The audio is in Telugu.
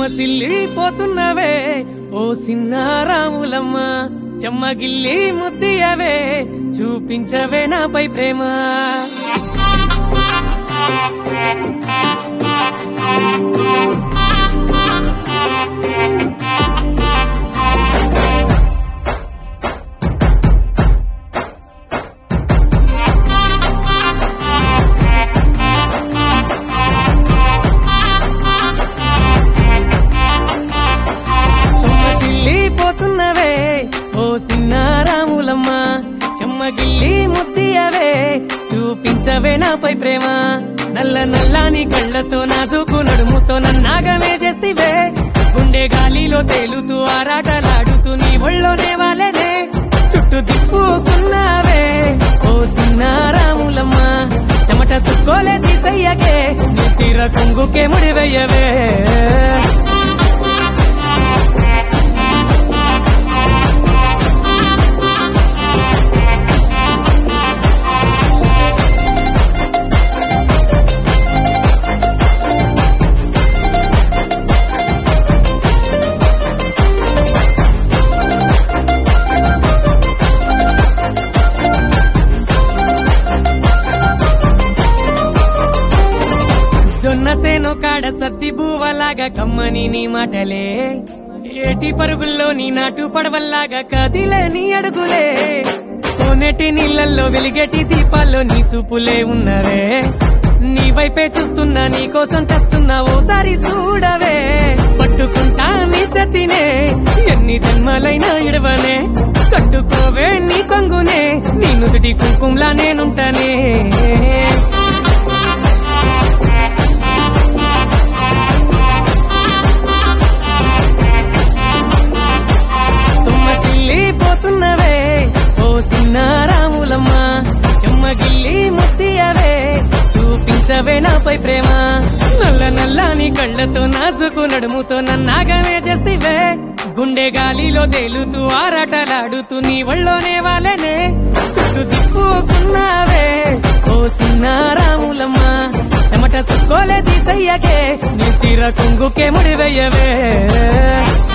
సొమ్మసిల్లిపోతున్నవే ఓ సిన్నారాములమ్మ చెమ్మగిల్లి ముద్దియవే చూపించవే నాపై ప్రేమ సొమ్మసిల్లిపోతున్నవే ఓ సిన్నారాములమ్మ చెమ్మగిల్లి ముద్దియవే చూపించవే నాపై ప్రేమ నల్ల నల్లాని కళ్ళతో నాసుకు నడుముతో నన్నాగమే చేస్తివే గుండె గాలిలో తేలుతూ ఆరాటలాడుతూ నీ ఒళ్ళోనే వాలేనే చుట్టూ దిప్పుకున్నావే ఓ సిన్నారాములమ్మ చెమట సుక్కోలే తీసయ్యకే నీ సిర కొంగుకే ముడివెయ్యవే జొన్న సేను కాడ సత్తి బువ్వలాగా కమ్మని నీ మాటలే ఏటి పరుగుల్లో నీ నాటు పడవల్లాగా కదిలే నీ అడుగులే కోనేటి నీళ్ళల్లో వెలిగేటి దీపాల్లో నీ సూపులే ఉన్నవే నీ వైపే చూస్తున్నా నీ కోసం తెస్తున్నా ఓసారి చూడవే పట్టుకుంటా నీ సతినే ఎన్ని జన్మలైనా ఇడవనే కట్టుకోవే నీ కొంగునే నీ నుదుటి కుంకుమలా నేనుంటానే సొమ్మసిల్లిపోతున్నవే ఓ సిన్నారాములమ్మ చెమ్మగిల్లి ముత్తియవే చూపించవే నాపై ప్రేమ నల్ల నల్లని కళ్ళతో నాసుకు నడుముతో నన్నాగమే చేస్తివే గుండె గాలిలో తేలుతూ ఆరాటలాడుతూ నీ ఒళ్ళోనే వాలేనే చుట్టూ తిప్పుకున్నావే ఓ సిన్నారాములమ్మ చెమట సుక్కోలే తీసయ్యకే నీ సిర కొంగుకే ముడివెయ్యవే